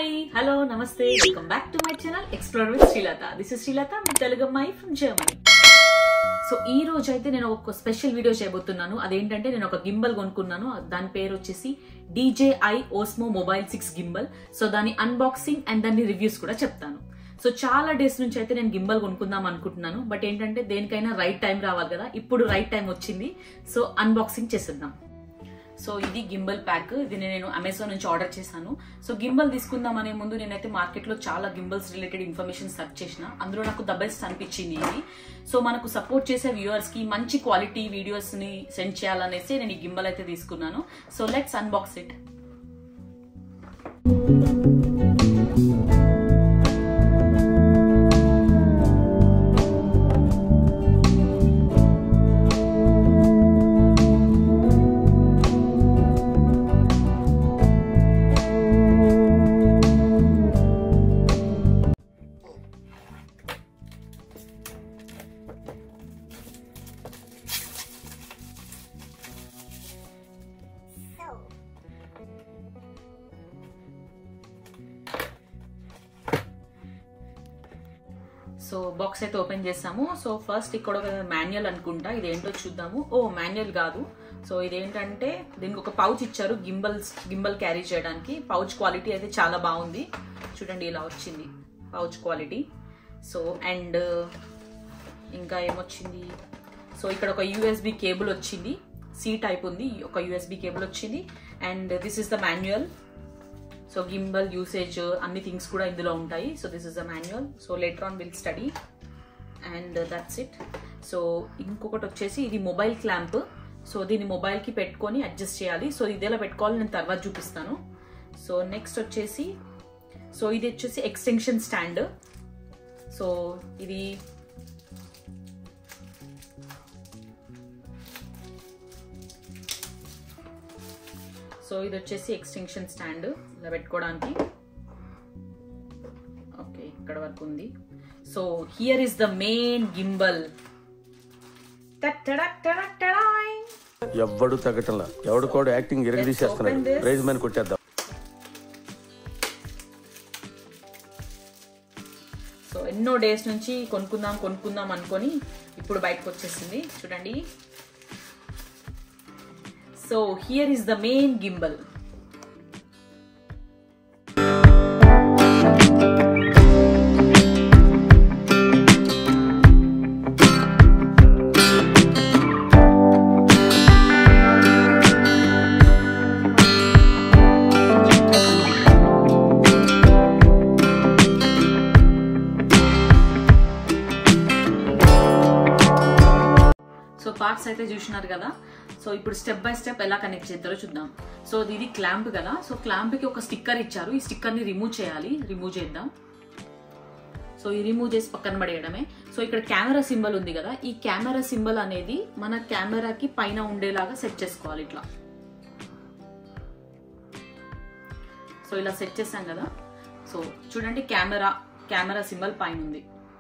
Hi hello నమస్తే welcome back to my channel explore with Srilatha this is Srilatha మీ తెలుగు అమ్మాయి from Germany so ఈ రోజు అయితే నేను ఒక స్పెషల్ వీడియో చేయబోతున్నాను అదేంటంటే నేను ఒక గింబల్ కొనుక్కున్నాను దాని పేరు వచ్చేసి DJI Osmo mobile six gimbal so దాని అన్బాక్సింగ్ అండ్ దాని రివ్యూస్ కూడా చెప్తాను సో చాలా డేస్ నుంచి అయితే నేను గింబల్ కొనుక్కుందాం అనుకుంటున్నాను బట్ ఏంటంటే దేనికైనా రైట్ టైం రావాలి కదా ఇప్పుడు రైట్ టైం వచ్చింది సో అన్బాక్సింగ్ చేసేద్దాం సో ఇది గింబల్ ప్యాక్ ఇది నేను అమెజాన్ నుంచి ఆర్డర్ చేశాను సో గింబల్ తీసుకుందాం అనే ముందు నేనైతే మార్కెట్ లో చాలా గింబల్స్ రిలేటెడ్ ఇన్ఫర్మేషన్ సెర్చ్ చేసిన అందులో నాకు ద బెస్ట్ అనిపించింది ఇది సో మనకు సపోర్ట్ చేసే వ్యూవర్స్ కి మంచి క్వాలిటీ వీడియోస్ ని సెండ్ చేయాలనేసి నేను ఈ గింబల్ అయితే తీసుకున్నాను so let's unbox it so box అయితే ఓపెన్ చేసాము సో ఫస్ట్ ఇక్కడ ఒక మాన్యువల్ అనుకుంటా ఇదేంటో చూద్దాము ఓ మాన్యువల్ కాదు సో ఇదేంటంటే దీనికి ఒక పౌచ్ ఇచ్చారు గింబల్స్ గింబల్ క్యారీ చేయడానికి పౌచ్ క్వాలిటీ అయితే చాలా బాగుంది చూడండి ఇలా వచ్చింది పౌచ్ క్వాలిటీ సో అండ్ ఇంకా ఏమొచ్చింది సో ఇక్కడ ఒక యూఎస్బి కేబుల్ వచ్చింది సి టైప్ ఉంది ఒక యూఎస్బి కేబుల్ వచ్చింది and this is the manual so gimbal usage అన్ని థింగ్స్ కూడా ఇందులో ఉంటాయి so this is the manual so later on will study and that's it so ఇంకొకటి వచ్చేసి ఇది మొబైల్ క్లాంప్ సో దీన్ని మొబైల్కి పెట్టుకొని అడ్జస్ట్ చేయాలి సో ఇది ఎలా పెట్టుకోవాలి నేను తర్వాత చూపిస్తాను సో నెక్స్ట్ వచ్చేసి సో ఇది వచ్చేసి ఎక్స్టెన్షన్ స్టాండ్ సో ఇది సో ఇది వచ్చేసి ఎక్స్టెన్షన్ స్టాండ్ ఇలా పెట్టుకోవడానికి ఓకే ఇక్కడ వరకు ఉంది so here is the main gimbal ఎవ్వడు తగ్గటంలా ఎవడు కూడా యాక్టింగ్ ఇరగదీసేస్తున్నాడు open this. ప్రైజ్ మ్యాన్ కొట్టేద్దాం సో ఎన్నో డేస్ నుంచి కొనుక్కుందాం కొనుక్కుందాం అనుకొని ఇప్పుడు బయటకు వచ్చేసింది చూడండి so here is the main gimbal so parts అయితే చూసినారు కదా సో ఇప్పుడు స్టెప్ బై స్టెప్ ఎలా కనెక్ట్ చేస్తారో చూద్దాం సో ఇది క్లాంప్ కదా సో క్లాంప్ కి ఒక స్టిక్కర్ ఇచ్చారు ఈ స్టిక్కర్ ని రిమూవ్ చేయాలి రిమూవ్ చేద్దాం సో ఈ రిమూవ్ చేసి పక్కన పడేయడమే సో ఇక్కడ కెమెరా సింబల్ ఉంది కదా ఈ కెమెరా సింబల్ అనేది మన కెమెరాకి పైన ఉండేలాగా సెట్ చేసుకోవాలి ఇట్లా సో ఇలా సెట్ చేసాం కదా సో చూడండి కెమెరా కెమెరా సింబల్ పైన ఉంది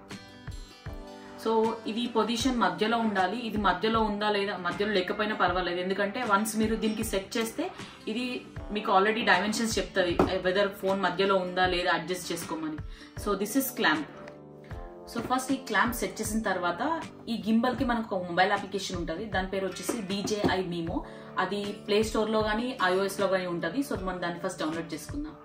సో ఇది పొజిషన్ మధ్యలో ఉండాలి ఇది మధ్యలో ఉందా లేదా మధ్యలో లేకపోయినా పర్వాలేదు ఎందుకంటే వన్స్ మీరు దీనికి సెట్ చేస్తే ఇది మీకు ఆల్రెడీ డైమెన్షన్స్ చెప్తుంది వెదర్ ఫోన్ మధ్యలో ఉందా లేదా అడ్జస్ట్ చేసుకోమని so this is clamp so first ఈ క్లాంప్ సెట్ చేసిన తర్వాత ఈ గింబల్ కి మనకు ఒక మొబైల్ అప్లికేషన్ ఉంటుంది దాని పేరు వచ్చేసి డీజేఐ మీమో అది ప్లే స్టోర్ లో కానీ ఐఓఎస్ లో కానీ ఉంటుంది సో మనం దాన్ని ఫస్ట్ డౌన్లోడ్ చేసుకుందాం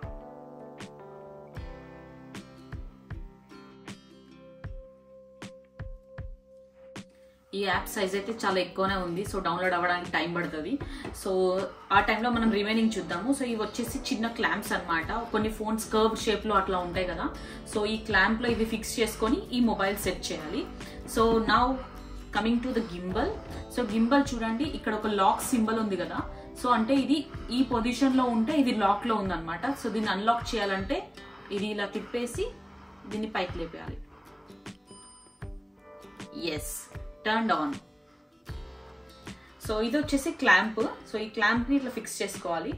ఈ యాప్ సైజ్ అయితే చాలా ఎక్కువనే ఉంది సో డౌన్లోడ్ అవ్వడానికి టైం పడుతుంది సో ఆ టైంలో మనం రిమైనింగ్ చూద్దాము సో ఇవి వచ్చేసి చిన్న క్లాంప్స్ అన్నమాట కొన్ని ఫోన్స్ కర్వ్ షేప్ లో అట్లా ఉంటాయి కదా సో ఈ క్లాంప్ లో ఇవి ఫిక్స్ చేసుకొని ఈ మొబైల్ సెట్ చేయాలి so now coming to the gimbal so gimbal చూడండి ఇక్కడ ఒక లాక్ సింబల్ ఉంది కదా సో అంటే ఇది ఈ పొజిషన్ లో ఉంటే ఇది లాక్ లో ఉందన్నమాట సో దీన్ని అన్లాక్ చేయాలంటే ఇది ఇలా తిప్పేసి దీన్ని పైకి లేపేయాలి ఎస్ టర్న్ ఆన్ సో ఇది వచ్చేసి క్లాంప్ సో ఈ క్లాంప్ ని ఇట్లా ఫిక్స్ చేసుకోవాలి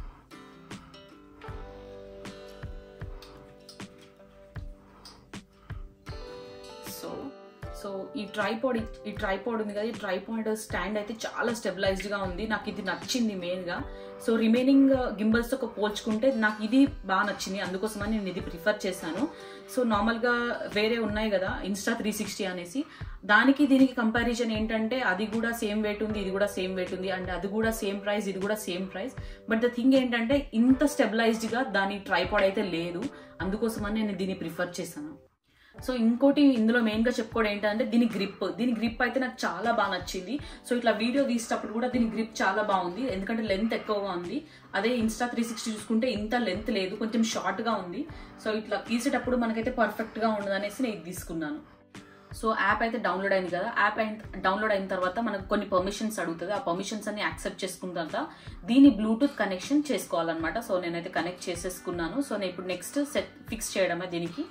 సో సో ఈ ట్రైపాడ్ ఈ ట్రైపాడ్ ఉంది కదా ఈ ట్రైపాడ్ స్టాండ్ అయితే చాలా స్టెబిలైజ్డ్ గా ఉంది నాకు ఇది నచ్చింది మెయిన్ గా సో రిమైనింగ్ గింబల్స్ తో పోల్చుకుంటే నాకు ఇది బాగా నచ్చింది అందుకోసమని నేను ఇది ప్రిఫర్ చేశాను సో నార్మల్గా వేరే ఉన్నాయి కదా ఇన్స్టా త్రీ సిక్స్టీ అనేసి దానికి దీనికి కంపారిజన్ ఏంటంటే అది కూడా సేమ్ వెయిట్ ఉంది ఇది కూడా సేమ్ వెయిట్ ఉంది అండ్ అది కూడా సేమ్ ప్రైస్ ఇది కూడా same price but the thing ఏంటంటే ఇంత స్టెబిలైజ్డ్ గా దాని ట్రైపాడ్ అయితే లేదు అందుకోసమని నేను దీన్ని ప్రిఫర్ చేశాను సో ఇంకోటి ఇందులో మెయిన్ గా చెప్పుకోవడం ఏంటంటే దీని గ్రిప్ దీని గ్రిప్ అయితే నాకు చాలా బాగా నచ్చింది సో ఇట్లా వీడియో తీసేటప్పుడు కూడా దీని గ్రిప్ చాలా బాగుంది ఎందుకంటే లెంత్ ఎక్కువగా ఉంది అదే ఇన్స్టా త్రీ సిక్స్టీ చూసుకుంటే ఇంత లెంత్ లేదు కొంచెం షార్ట్ గా ఉంది సో ఇట్లా తీసేటప్పుడు మనకైతే పర్ఫెక్ట్ గా ఉండదు అనేసి నేను ఇది తీసుకున్నాను సో యాప్ అయితే డౌన్లోడ్ అయింది కదా యాప్ డౌన్లోడ్ అయిన తర్వాత మనకు కొన్ని పర్మిషన్స్ అడుగుతుంది ఆ పర్మిషన్స్ అన్ని యాక్సెప్ట్ చేసుకున్న తర్వాత దీని బ్లూటూత్ కనెక్షన్ చేసుకోవాలన్నమాట సో నేనైతే కనెక్ట్ చేసేసుకున్నాను సో నేను ఇప్పుడు నెక్స్ట్ సెట్ ఫిక్స్ చేయడమే దీనికి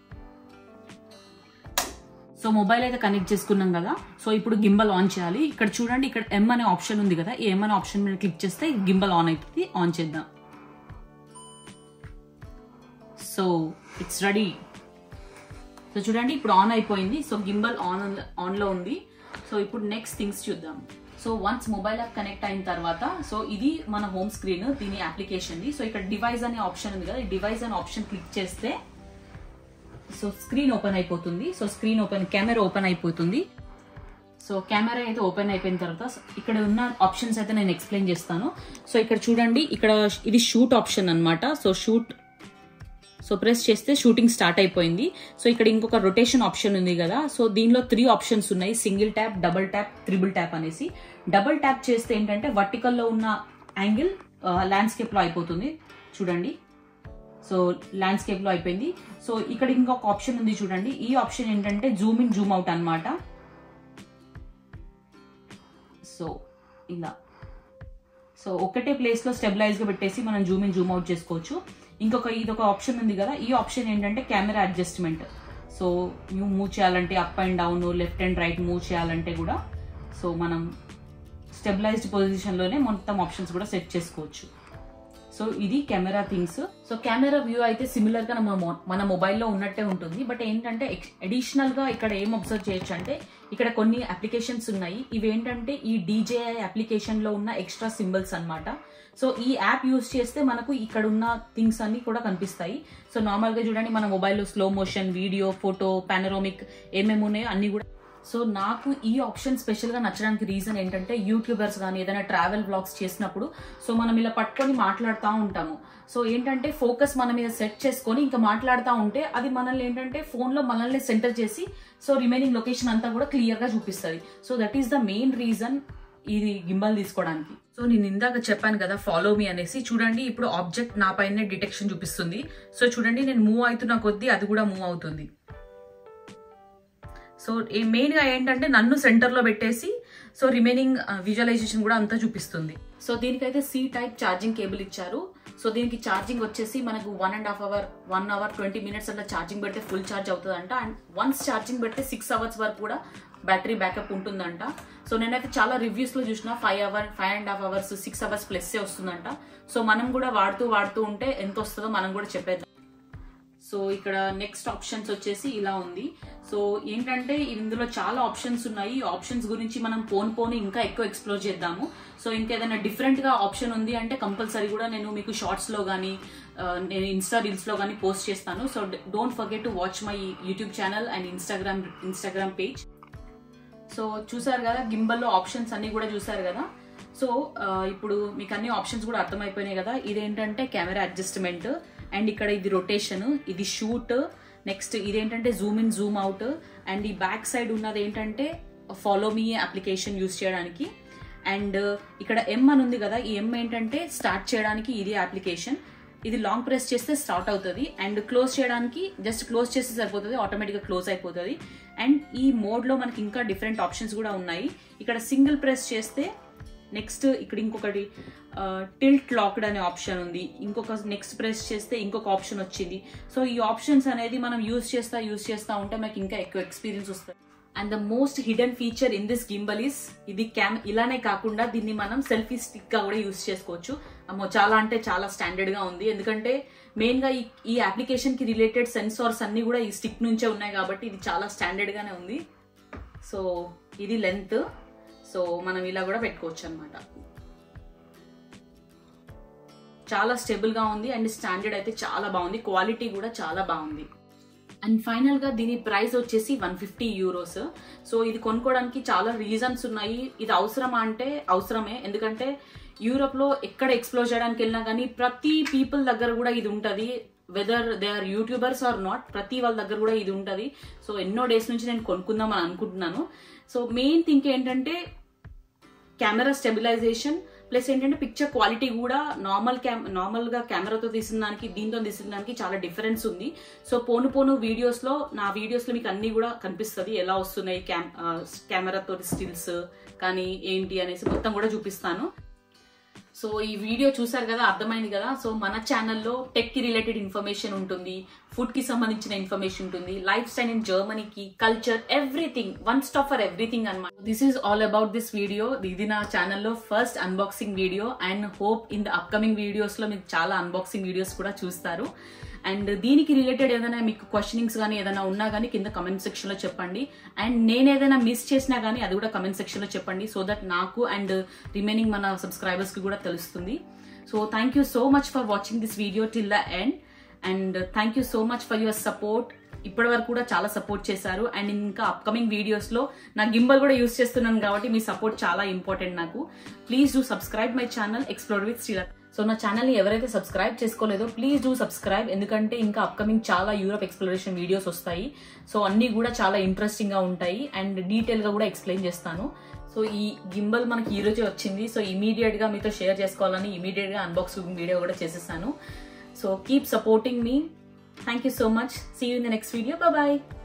సో మొబైల్ అయితే కనెక్ట్ చేసుకున్నాం కదా సో ఇప్పుడు గింబల్ ఆన్ చేయాలి ఇక్కడ చూడండి ఇక్కడ ఎం అనే ఆప్షన్ ఉంది కదా ఈ ఎం అనే ఆప్షన్ మీద క్లిక్ చేస్తే గింబల్ ఆన్ అవుతుంది ఆన్ చేద్దాం సో ఇట్స్ రెడీ సో చూడండి ఇప్పుడు ఆన్ అయిపోయింది సో గింబల్ ఆన్ ఆన్ లో ఉంది సో ఇప్పుడు నెక్స్ట్ థింగ్స్ చూద్దాం so once mobile app connect అయిన తర్వాత సో ఇది మన హోమ్ స్క్రీన్ దీని అప్లికేషన్ సో ఇక్కడ డివైస్ అనే ఆప్షన్ ఉంది కదా ఈ డివైస్ అనే ఆప్షన్ క్లిక్ చేస్తే సో స్క్రీన్ ఓపెన్ అయిపోతుంది so screen open camera open అయిపోతుంది సో కెమెరా అయితే ఓపెన్ అయిపోయిన తర్వాత ఇక్కడ ఉన్న ఆప్షన్స్ అయితే నేను ఎక్స్ప్లెయిన్ చేస్తాను సో ఇక్కడ చూడండి ఇక్కడ ఇది షూట్ ఆప్షన్ అన్నమాట సో షూట్ సో ప్రెస్ చేస్తే షూటింగ్ స్టార్ట్ అయిపోయింది సో ఇక్కడ ఇంకొక రొటేషన్ ఆప్షన్ ఉంది కదా సో దీనిలో త్రీ ఆప్షన్స్ ఉన్నాయి single tap double tap triple tap అనేసి డబుల్ ట్యాప్ చేస్తే ఏంటంటే vertical లో ఉన్న యాంగిల్ ల్యాండ్స్కేప్ లో అయిపోతుంది చూడండి సో ల్యాండ్స్కేప్ లో అయిపోయింది సో ఇక్కడ ఇంకొక ఆప్షన్ ఉంది చూడండి ఈ ఆప్షన్ ఏంటంటే జూమ్ ఇన్ జూమ్ అవుట్ అన్నమాట సో ఇలా సో ఒకటే ప్లేస్ లో స్టెబిలైజ్ గా పెట్టేసి మనం జూమ్ ఇన్ జూమ్ అవుట్ చేసుకోవచ్చు ఇంకొక ఇదొక ఆప్షన్ ఉంది కదా ఈ ఆప్షన్ ఏంటంటే కెమెరా అడ్జస్ట్మెంట్ సో నువ్వు మూవ్ చేయాలంటే up and down left and right move చేయాలంటే కూడా సో మనం స్టెబిలైజ్డ్ పొజిషన్ లోనే మొత్తం ఆప్షన్స్ కూడా సెట్ చేసుకోవచ్చు సో ఇది camera things so camera view అయితే సిమిలర్ గా మన మొ- మన మొబైల్లో ఉన్నట్టే ఉంటుంది బట్ ఏంటంటే అడిషనల్ గా ఇక్కడ ఏం అబ్జర్వ్ చేయొచ్చు అంటే ఇక్కడ కొన్ని అప్లికేషన్స్ ఉన్నాయి ఇవి ఏంటంటే ఈ డీజేఐ అప్లికేషన్ లో ఉన్న ఎక్స్ట్రా సింబల్స్ అన్నమాట సో ఈ యాప్ యూస్ చేస్తే మనకు ఇక్కడ ఉన్న థింగ్స్ అన్ని కూడా కనిపిస్తాయి సో నార్మల్ గా చూడండి మన మొబైల్లో slow motion video photo panoramic ఏమేమి ఉన్నాయో అన్ని కూడా సో నాకు ఈ ఆప్షన్ స్పెషల్ గా నచ్చడానికి రీజన్ ఏంటంటే యూట్యూబర్స్ కానీ ఏదైనా ట్రావెల్ బ్లాగ్స్ చేసినప్పుడు సో మనం ఇలా పట్టుకొని మాట్లాడుతూ ఉంటాము సో ఏంటంటే ఫోకస్ మన మీద సెట్ చేసుకొని ఇంకా మాట్లాడుతూ ఉంటే అది మనల్ని ఏంటంటే ఫోన్ లో మనల్ని సెంటర్ చేసి సో రిమైనింగ్ లొకేషన్ అంతా కూడా క్లియర్ గా చూపిస్తుంది so that is the main reason ఇది గింబల్ తీసుకోవడానికి సో నేను ఇందాక చెప్పాను కదా ఫాలో మీ అనేసి చూడండి ఇప్పుడు ఆబ్జెక్ట్ నా పైన డిటెక్షన్ చూపిస్తుంది సో చూడండి నేను మూవ్ అవుతున్న కొద్దీ అది కూడా మూవ్ అవుతుంది సో మెయిన్ గా ఏంటంటే నన్ను సెంటర్ లో పెట్టేసి సో రిమైనింగ్ విజువలైజేషన్ కూడా అంతా చూపిస్తుంది సో దీనికైతే సి టైప్ ఛార్జింగ్ కేబుల్ ఇచ్చారు సో దీనికి ఛార్జింగ్ వచ్చేసి మనకు one and half hour one hour twenty minutes అట్లా ఛార్జింగ్ పెడితే ఫుల్ ఛార్జ్ అవుతుందంట అండ్ వన్స్ ఛార్జింగ్ పెడితే సిక్స్ అవర్స్ వరకు కూడా బ్యాటరీ బ్యాకప్ ఉంటుందంట సో నేనైతే చాలా రివ్యూస్ లో చూసిన five hour five and half hours six hours plus వస్తుందంట సో మనం కూడా వాడుతూ వాడుతూ ఉంటే ఎంత వస్తుందో మనం కూడా చెప్పేద్దాం సో ఇక్కడ నెక్స్ట్ ఆప్షన్స్ వచ్చేసి ఇలా ఉంది సో ఏంటంటే ఇందులో చాలా ఆప్షన్స్ ఉన్నాయి ఈ ఆప్షన్స్ గురించి మనం పోన్ పోని ఇంకా ఎక్కువ ఎక్స్ప్లోర్ చేద్దాము సో ఇంకేదైనా డిఫరెంట్ గా ఆప్షన్ ఉంది అంటే కంపల్సరీ కూడా నేను మీకు షార్ట్స్ లో కానీ నేను ఇన్స్టా రీల్స్ లో కానీ పోస్ట్ చేస్తాను so don't forget to watch my YouTube channel and Instagram Instagram page so చూసారు కదా గింబల్లో ఆప్షన్స్ అన్ని కూడా చూసారు కదా సో ఆ, ఇప్పుడు మీకు అన్ని ఆప్షన్స్ కూడా అర్థమైపోయినాయి కదా ఇదేంటంటే కెమెరా అడ్జస్ట్మెంట్ అండ్ ఇక్కడ ఇది రొటేషన్ ఇది షూట్ నెక్స్ట్ ఇదేంటంటే zoom in zoom out and ఈ బ్యాక్ సైడ్ ఉన్నది ఏంటంటే ఫాలో మీ అప్లికేషన్ యూస్ చేయడానికి అండ్ ఇక్కడ ఎం అని ఉంది కదా ఈ ఎం ఏంటంటే స్టార్ట్ చేయడానికి ఇది అప్లికేషన్ ఇది లాంగ్ ప్రెస్ చేస్తే స్టార్ట్ అవుతుంది అండ్ క్లోజ్ చేయడానికి జస్ట్ క్లోజ్ చేస్తే సరిపోతుంది ఆటోమేటిక్గా క్లోజ్ అయిపోతుంది అండ్ ఈ మోడ్లో మనకి ఇంకా డిఫరెంట్ ఆప్షన్స్ కూడా ఉన్నాయి ఇక్కడ సింగిల్ ప్రెస్ చేస్తే నెక్స్ట్ ఇక్కడ ఇంకొకటి టిల్ట్ లాక్డ్ అనే ఆప్షన్ ఉంది ఇంకొక నెక్స్ట్ ప్రెస్ చేస్తే ఇంకొక ఆప్షన్ వచ్చింది సో ఈ ఆప్షన్స్ అనేది మనం యూస్ చేస్తా యూస్ చేస్తా ఉంటే మనకి ఇంకా ఎక్కువ ఎక్స్పీరియన్స్ వస్తుంది and the most hidden feature in this gimbal is ఇది క్యామ్ ఇలానే కాకుండా దీన్ని మనం సెల్ఫీ స్టిక్ గా కూడా యూస్ చేసుకోవచ్చు అమ్మో చాలా అంటే చాలా స్టాండర్డ్ గా ఉంది ఎందుకంటే మెయిన్ గా ఈ ఈ అప్లికేషన్ కి రిలేటెడ్ సెన్సార్స్ అన్ని కూడా ఈ స్టిక్ నుంచే ఉన్నాయి కాబట్టి ఇది చాలా స్టాండర్డ్ గానే ఉంది సో ఇది లెంత్ సో మనం ఇలా కూడా పెట్టుకోవచ్చు అనమాట చాలా స్టేబుల్ గా ఉంది అండ్ స్టాండర్డ్ అయితే చాలా బాగుంది క్వాలిటీ కూడా చాలా బాగుంది అండ్ ఫైనల్ గా దీని ప్రైస్ వచ్చేసి వన్ ఫిఫ్టీ యూరోస్ సో ఇది కొనుక్కోవడానికి చాలా రీజన్స్ ఉన్నాయి ఇది అవసరమా అంటే అవసరమే ఎందుకంటే యూరోప్ లో ఎక్కడ ఎక్స్ప్లోర్ చేయడానికి వెళ్ళినా కానీ ప్రతి పీపుల్ దగ్గర కూడా ఇది ఉంటది whether they are YouTubers or not ప్రతి వాళ్ళ దగ్గర కూడా ఇది ఉంటది సో ఎన్నో డేస్ నుంచి నేను కొనుక్కుందాం అని అనుకుంటున్నాను సో మెయిన్ థింక్ ఏంటంటే కెమెరా స్టెబిలైజేషన్ ప్లస్ ఏంటంటే పిక్చర్ క్వాలిటీ కూడా నార్మల్ క్యామ్ నార్మల్ గా కెమెరాతో తీసిన దానికి దీంతో తీసిన దానికి చాలా డిఫరెన్స్ ఉంది సో పోను పోను వీడియోస్ లో నా వీడియోస్ లో మీకు అన్ని కూడా కనిపిస్తుంది ఎలా వస్తున్నాయి కెమెరాతో స్టిల్స్ కానీ ఏంటి అనేసి మొత్తం కూడా చూపిస్తాను సో ఈ వీడియో చూసారు కదా అర్థమైంది కదా సో మన ఛానల్లో టెక్ కి రిలేటెడ్ ఇన్ఫర్మేషన్ ఉంటుంది ఫుడ్ కి సంబంధించిన ఇన్ఫర్మేషన్ ఉంటుంది లైఫ్ స్టైల్ ఇన్ జర్మనీకి culture everything one stop for everything అనమాట this is all about this video ఇది నా ఛానల్లో first unboxing video and hope in the upcoming videos లో మీకు చాలా అన్బాక్సింగ్ వీడియోస్ కూడా చూస్తారు అండ్ దీనికి రిలేటెడ్ ఏదైనా మీకు క్వశ్చనింగ్స్ కానీ ఏదైనా ఉన్నా కానీ కింద కమెంట్ సెక్షన్ లో చెప్పండి అండ్ నేను ఏదైనా మిస్ చేసినా కానీ అది కూడా కమెంట్ సెక్షన్ లో చెప్పండి సో దట్ నాకు అండ్ రిమైనింగ్ మన సబ్స్క్రైబర్స్ కి కూడా తెలుస్తుంది so thank you so much for watching this video till the end and thank you so much for your support ఇప్పటి వరకు కూడా చాలా సపోర్ట్ చేశారు అండ్ ఇంకా అప్కమింగ్ వీడియోస్ లో నా గింబల్ కూడా యూస్ చేస్తున్నాను కాబట్టి మీ సపోర్ట్ చాలా ఇంపార్టెంట్ నాకు please do subscribe my channel explore with Srilak so నా ఛానల్ ని ఎవరైతే సబ్స్క్రైబ్ చేసుకోలేదో ప్లీజ్ డూ సబ్స్క్రైబ్ ఎందుకంటే ఇంకా అప్కమింగ్ చాలా యూరోప్ ఎక్స్ప్లోరేషన్ వీడియోస్ వస్తాయి సో అన్ని కూడా చాలా ఇంట్రెస్టింగ్ గా ఉంటాయి అండ్ డీటెయిల్ గా కూడా ఎక్స్ప్లెయిన్ చేస్తాను సో ఈ గింబల్ మనకి ఈ రోజే వచ్చింది సో ఇమీడియట్ గా మీతో షేర్ చేసుకోవాలని ఇమీడియట్ గా అన్బాక్సింగ్ వీడియో కూడా చేసేసాను సో కీప్ సపోర్టింగ్ మీ thank you so much see you in the next video bye